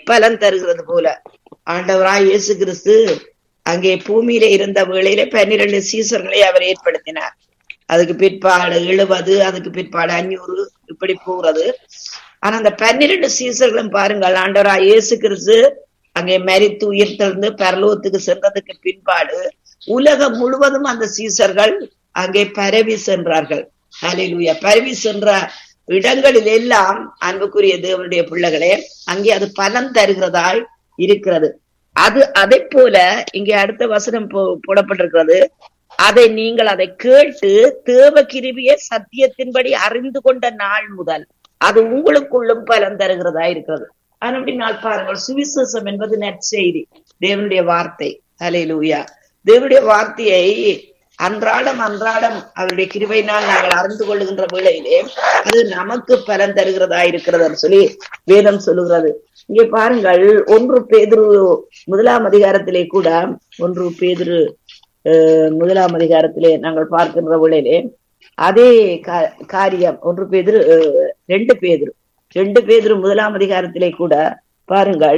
பலன் தருகிறது போல ஆண்டவராய் இயேசு கிறிஸ்து அங்கே பூமியில இருந்த வேளையில பன்னிரண்டு சீசர்களை அவர் ஏற்படுத்தினார் அதுக்கு பிற்பாடு எழுபது அதுக்கு பிற்பாடு அஞ்சூறு இப்படி போகிறது ஆனா அந்த பன்னிரண்டு சீசர்களும் பாருங்கள் ஆண்டவராய் இயேசு கிறிஸ்து அங்கே மரித்து உயிர் தெழுந்து பரலோகத்துக்கு சென்றதுக்கு பின்பாடு உலகம் முழுவதும் அந்த சீசர்கள் அங்கே பரவி சென்றார்கள் ஹalleluya பரவி சென்ற இடங்களில் எல்லாம் அன்புக்குரிய தேவனுடைய பிள்ளைகளே அங்கே அது பலன் தருகிறதாய் இருக்கிறது அது அதை போல இங்கே அடுத்த வசனம் போ- போடப்பட்டிருக்கிறது அதை நீங்கள் அதை கேட்டு தேவ கிருபிய சத்தியத்தின்படி அறிந்து கொண்ட நாள் முதல் அது உங்களுக்குள்ளும் பலன் தருகிறதா இருக்கிறது ஆனால் பாருங்கள் சுவிசேஷம் என்பது நற்செய்தி தேவனுடைய வார்த்தை ஹalleluya தேவனுடைய வார்த்தையை அன்றாடம் அன்றாடம் அவருடைய கிருபையினால் நாங்கள் அறிந்து கொள்ளுகின்ற வேளையிலே அது நமக்கு பலன் தருகிறதா இருக்கிறது சொல்லி வேதம் சொல்லுகிறது இங்கே பாருங்கள் ஒன்று பேதுரு முதலாம் அதிகாரத்திலே கூட ஒன்று பேதுரு அஹ், முதலாம் அதிகாரத்திலே நாங்கள் பார்க்கின்ற வேளையிலே அதே கா- காரியம் ஒன்று பேதுரு அஹ், ரெண்டு பேதுரு ரெண்டு பேதுரு முதலாம் அதிகாரத்திலே கூட பாருங்கள்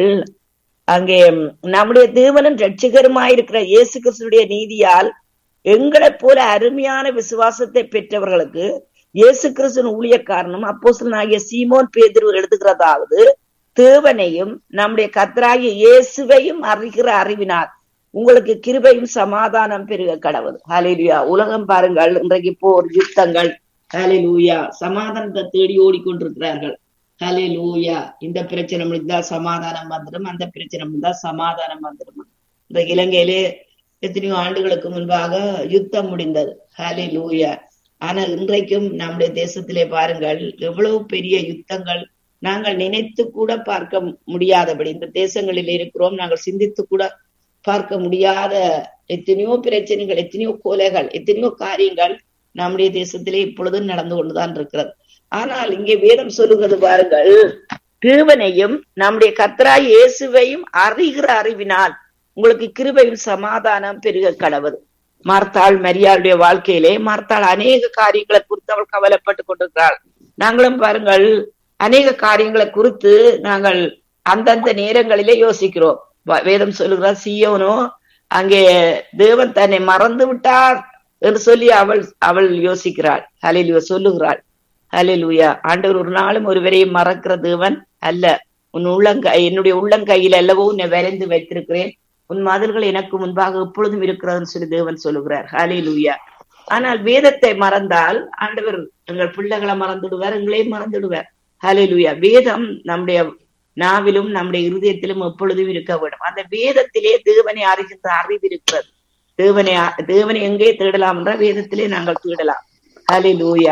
அங்கே ம், நம்முடைய தேவனும் ரட்சிகருமாயிருக்கிற இயேசு கிறிஸ்துடைய நீதியால் எங்களைப் போல அருமையான விசுவாசத்தை பெற்றவர்களுக்கு இயேசு கிறிஸ்துவின் ஊழியக்காரனும் அப்போஸ்தலனாகிய சீமோன் பேதுரு எழுதுகிறதாவது தேவனையும் நம்முடைய கர்த்தராகிய இயேசுவையும் அறிகிற அறிவினார் உங்களுக்கு கிருபையும் சமாதானம் பெருக கடவுள் ஹalleluya உலகம் பாருங்கள் இன்றைக்கு போர் யுத்தங்கள் ஹalleluya சமாதானத்தை தேடி ஓடிக்கொண்டிருக்கிறார்கள் ஹalleluya இந்த பிரச்சனை முடிந்தா சமாதானம் வந்துடும் அந்த பிரச்சனை முடிந்தா சமாதானம் வந்துடும் இந்த இலங்கையிலே எத்தனையோ ஆண்டுகளுக்கு முன்பாக யுத்தம் முடிந்தது ஹalleluya ஆனா இன்றைக்கும் நம்முடைய தேசத்திலே பாருங்கள் எவ்வளவு பெரிய யுத்தங்கள் நாங்கள் நினைத்து கூட பார்க்க முடியாதபடி இந்த தேசங்களில் இருக்கிறோம் நாங்கள் சிந்தித்து கூட பார்க்க முடியாத எத்தனையோ பிரச்சனைகள் எத்தனையோ கொலைகள் எத்தனையோ காரியங்கள் நம்முடைய தேசத்திலே இப்பொழுதும் நடந்து கொண்டுதான் இருக்கிறது ஆனால் இங்கே வேதம் சொல்லுகிறது பாருங்கள் தேவனையும் நம்முடைய கர்த்தராய் இயேசுவையும் அறிகிற அறிவினால் உங்களுக்கு கிருபையும் சமாதானம் பெருக கடவுது மார்த்தாள் மரியாளுடைய வாழ்க்கையிலே மார்த்தாள் அநேக காரியங்களை குறித்து அவள் கவலைப்பட்டு கொண்டிருக்கிறாள் நாங்களும் பாருங்கள் அநேக காரியங்களை குறித்து நாங்கள் அந்தந்த நேரங்களிலே யோசிக்கிறோம் வ- வேதம் சொல்லுகிறார் சீயோனோ அங்கே தேவன் தன்னை மறந்து விட்டார் என்று சொல்லி அவள் அவள் யோசிக்கிறாள் ஹalleluya சொல்லுகிறாள் ஹalleluya ஆண்டவர் ஒரு நாளும் ஒருவரையும் மறக்கிற தேவன் அல்ல உன் உள்ளங்கை என்னுடைய உள்ளங்கையில் அல்லவோ உன்னை வரைந்து வைத்திருக்கிறேன் உன் மதில்கள் எனக்கு முன்பாக எப்பொழுதும் இருக்கிறதுன்னு சொல்லி தேவன் சொல்லுகிறார் ஹalleluya ஆனால் வேதத்தை மறந்தால் ஆண்டவர் எங்கள் பிள்ளைகளை மறந்துடுவார் எங்களையும் மறந்துடுவார் ஹalleluya வேதம் நம்முடைய நாவிலும் நம்முடைய இருதயத்திலும் எப்பொழுதும் இருக்க வேண்டும் அந்த வேதத்திலே தேவனை அறிகின்ற அறிவு இருக்கிறது தேவனை தேவனை எங்கே தேடலாம் என்ற வேதத்திலே நாங்கள் தேடலாம் ஹalleluya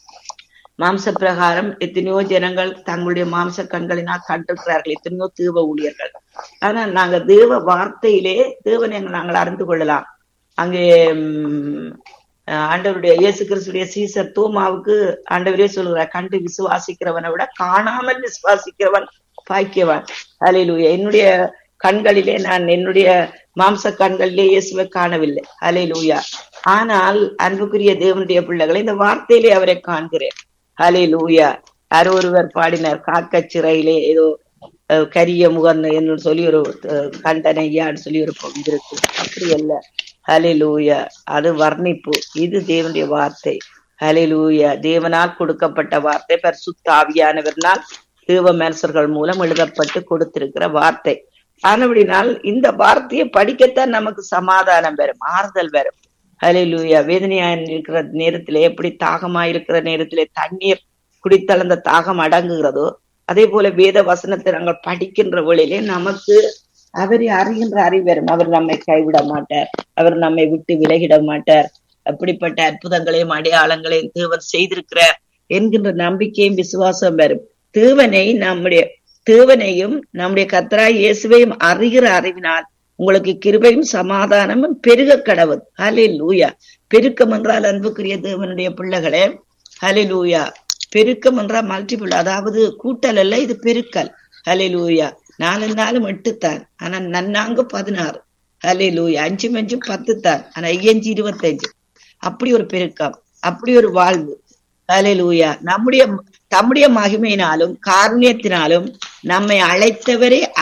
மாம்ச பிரகாரம் எத்தனையோ ஜனங்கள் தங்களுடைய மாம்ச கண்களினால் கண்டிருக்கிறார்கள் எத்தனையோ தேவ ஊழியர்கள் ஆனால் நாங்க தேவ வார்த்தையிலே தேவனை நாங்கள் அறிந்து கொள்ளலாம் அங்கே ம், ஆண்டவருடைய இயேசு கிறிஸ்துடைய சீசர் தோமாவுக்கு ஆண்டவரே சொல்லுகிறார் கண்டு விசுவாசிக்கிறவனை விட காணாமல் விசுவாசிக்கிறவன் பாக்கியவான் ஹalleluya என்னுடைய கண்களிலே நான் என்னுடைய மாம்ச கண்களிலே இயேசுவை காணவில்லை ஹalleluya ஆனால் அன்புக்குரிய தேவனுடைய பிள்ளைகளை இந்த வார்த்தையிலே அவரை காண்கிறேன் ஹalleluya யாரோ ஒருவர் பாடினார் காக்கச் சிறையிலே ஏதோ அஹ், கரிய முகன் என்று சொல்லி ஒரு அஹ், கண்டனையான்னு சொல்லி ஒரு பகுதி இருக்கு அப்படி அல்ல ஹalleluya அது வர்ணிப்பு இது தேவனுடைய வார்த்தை ஹalleluya தேவனால் கொடுக்கப்பட்ட வார்த்தை பரிசுத்த ஆவியானவர்னால் தேவ மனுஷர்கள் மூலம் எழுதப்பட்டு கொடுத்திருக்கிற வார்த்தை ஆனபடினால் இந்த வார்த்தையை படிக்கத்தான் நமக்கு சமாதானம் வரும் ஆறுதல் வரும் ஹalleluya வேதனையா இருக்கிற நேரத்திலே எப்படி தாகமா இருக்கிற நேரத்திலே தண்ணீர் குடித்தால் அந்த தாகம் அடங்குகிறதோ அதே போல வேத வசனத்தை நாங்கள் படிக்கின்ற வேளையிலே நமக்கு அவரை அறிகின்ற அறிவு வரும் அவர் நம்மை கைவிட மாட்டார் அவர் நம்மை விட்டு விலகிட மாட்டார் அப்படிப்பட்ட அற்புதங்களையும் அடையாளங்களையும் தேவன் செய்திருக்கிறார் என்கின்ற நம்பிக்கையும் விசுவாசம் வரும் தேவனை நம்முடைய தேவனையும் நம்முடைய கத்தராய் இயேசுவையும் அறிகிற அறிவினால் உங்களுக்கு கிருபையும் சமாதானமும் பெருக கடவுள் ஹலே லூயா பெருக்கம் என்றால் அன்புக்குரிய தேவனுடைய பிள்ளைகளே ஹலே லூயா பெருக்கம் என்றால் மல்டிபிள் அதாவது கூட்டல் அல்ல இது பெருக்கல் ஹலே லூயா நாலு நாளும் எட்டுத்தான் ஆனா நன்னாங்க பதினாறு ஹலே லூயா அஞ்சு அஞ்சும் பத்து தான் ஆனா ஐயஞ்சு இருபத்தஞ்சு அப்படி ஒரு பெருக்கம் அப்படி ஒரு வாழ்வு ஹலே லூயா நம்முடைய தம்முடைய மகிமையினாலும் காருண்யத்தினாலும் நம்மை அழைத்தவரே